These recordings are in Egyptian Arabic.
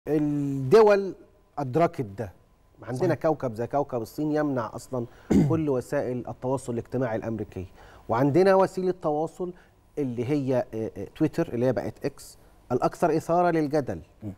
الدول ادركت ده عندنا صحيح. كوكب زي كوكب الصين يمنع اصلا كل وسائل التواصل الاجتماعي الامريكيه وعندنا وسيله تواصل اللي هي تويتر اللي هي بقت اكس الاكثر اثاره للجدل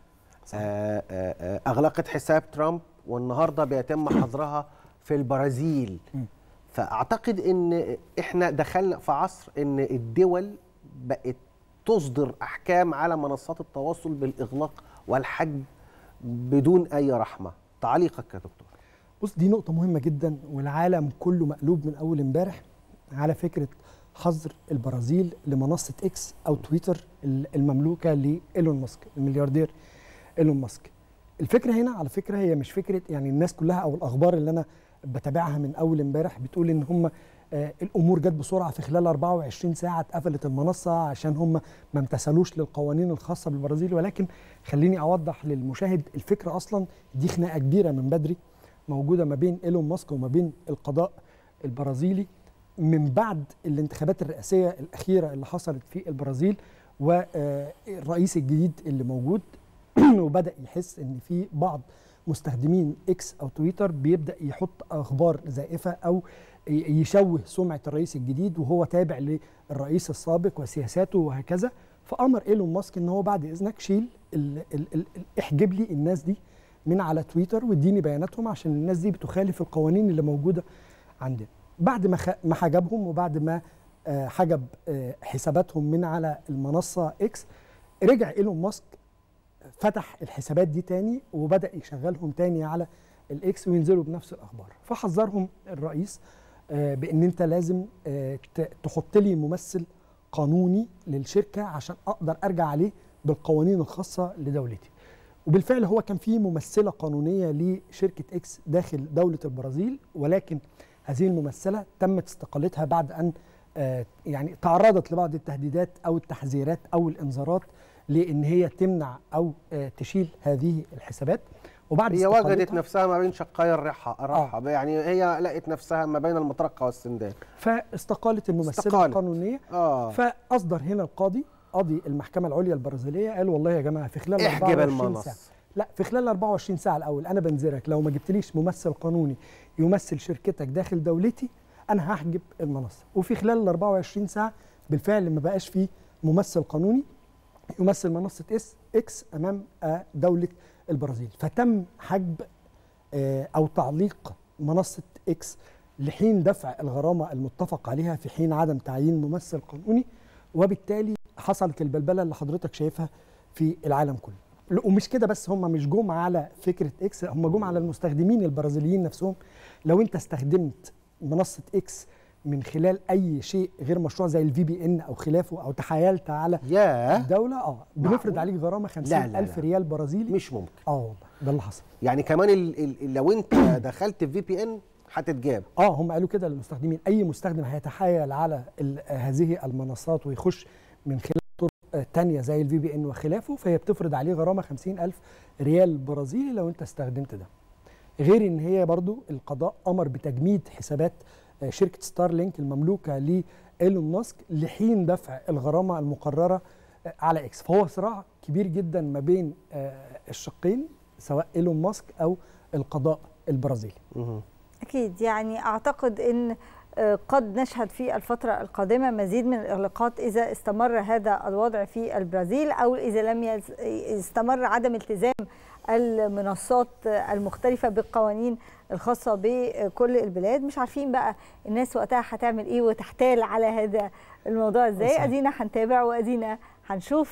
آآ آآ اغلقت حساب ترامب والنهارده بيتم حظرها في البرازيل فاعتقد ان احنا دخلنا في عصر ان الدول بقت تصدر احكام على منصات التواصل بالاغلاق والحجب بدون اي رحمه تعليقك يا دكتور بص دي نقطه مهمه جدا والعالم كله مقلوب من اول امبارح على فكره حظر البرازيل لمنصه اكس او تويتر المملوكه لايلون ماسك الملياردير ايلون ماسك الفكره هنا على فكره هي مش فكره يعني الناس كلها او الاخبار اللي انا بتابعها من اول امبارح بتقول ان هم آه الامور جت بسرعه في خلال 24 ساعه اتقفلت المنصه عشان هم ما امتثلوش للقوانين الخاصه بالبرازيل ولكن خليني اوضح للمشاهد الفكره اصلا دي خناقه كبيره من بدري موجوده ما بين ايلون ماسك وما بين القضاء البرازيلي من بعد الانتخابات الرئاسيه الاخيره اللي حصلت في البرازيل والرئيس الجديد اللي موجود وبدا يحس ان في بعض مستخدمين اكس او تويتر بيبدا يحط اخبار زائفه او يشوه سمعه الرئيس الجديد وهو تابع للرئيس السابق وسياساته وهكذا فامر ايلون ماسك ان هو بعد اذنك شيل ال ال ال احجب لي الناس دي من على تويتر واديني بياناتهم عشان الناس دي بتخالف القوانين اللي موجوده عندنا بعد ما ما حجبهم وبعد ما حجب حساباتهم من على المنصه اكس رجع ايلون ماسك فتح الحسابات دي تاني وبدا يشغلهم تاني على الاكس وينزلوا بنفس الاخبار فحذرهم الرئيس بان انت لازم تحط لي ممثل قانوني للشركه عشان اقدر ارجع عليه بالقوانين الخاصه لدولتي وبالفعل هو كان في ممثله قانونيه لشركه اكس داخل دوله البرازيل ولكن هذه الممثله تمت استقالتها بعد ان يعني تعرضت لبعض التهديدات او التحذيرات او الانذارات لان هي تمنع او تشيل هذه الحسابات وبعد هي وجدت نفسها ما بين شقاي الرحى الرحى آه. يعني هي لقت نفسها ما بين المطرقه والسندان فاستقالت الممثله استقالت. القانونيه آه. فاصدر هنا القاضي قاضي المحكمه العليا البرازيليه قال والله يا جماعه في خلال 24 ساعه لا في خلال 24 ساعه الاول انا بنذرك لو ما جبتليش ممثل قانوني يمثل شركتك داخل دولتي انا هحجب المنصه وفي خلال ال 24 ساعه بالفعل ما بقاش فيه ممثل قانوني يمثل منصه اس اكس امام دوله البرازيل فتم حجب او تعليق منصه اكس لحين دفع الغرامه المتفق عليها في حين عدم تعيين ممثل قانوني وبالتالي حصلت البلبله اللي حضرتك شايفها في العالم كله ومش كده بس هم مش جم على فكره اكس هم جم على المستخدمين البرازيليين نفسهم لو انت استخدمت منصه اكس من خلال اي شيء غير مشروع زي الفي بي ان او خلافه او تحايلت على ياه الدوله اه بنفرض عليك غرامه 50000 ريال برازيلي مش ممكن اه والله ده اللي حصل يعني كمان ال ال لو انت دخلت في في بي ان هتتجاب اه هم قالوا كده للمستخدمين اي مستخدم هيتحايل على هذه المنصات ويخش من خلال طرق تانية زي الفي بي ان وخلافه فهي بتفرض عليه غرامه 50000 ريال برازيلي لو انت استخدمت ده غير ان هي برضو القضاء امر بتجميد حسابات شركه ستارلينك المملوكه لايلون ماسك لحين دفع الغرامه المقرره على اكس فهو صراع كبير جدا ما بين الشقين سواء ايلون ماسك او القضاء البرازيلي اكيد يعني اعتقد ان قد نشهد في الفترة القادمة مزيد من الإغلاقات إذا استمر هذا الوضع في البرازيل أو إذا لم يستمر عدم التزام المنصات المختلفة بالقوانين الخاصة بكل البلاد مش عارفين بقى الناس وقتها هتعمل إيه وتحتال على هذا الموضوع إزاي أدينا هنتابع وأدينا هنشوف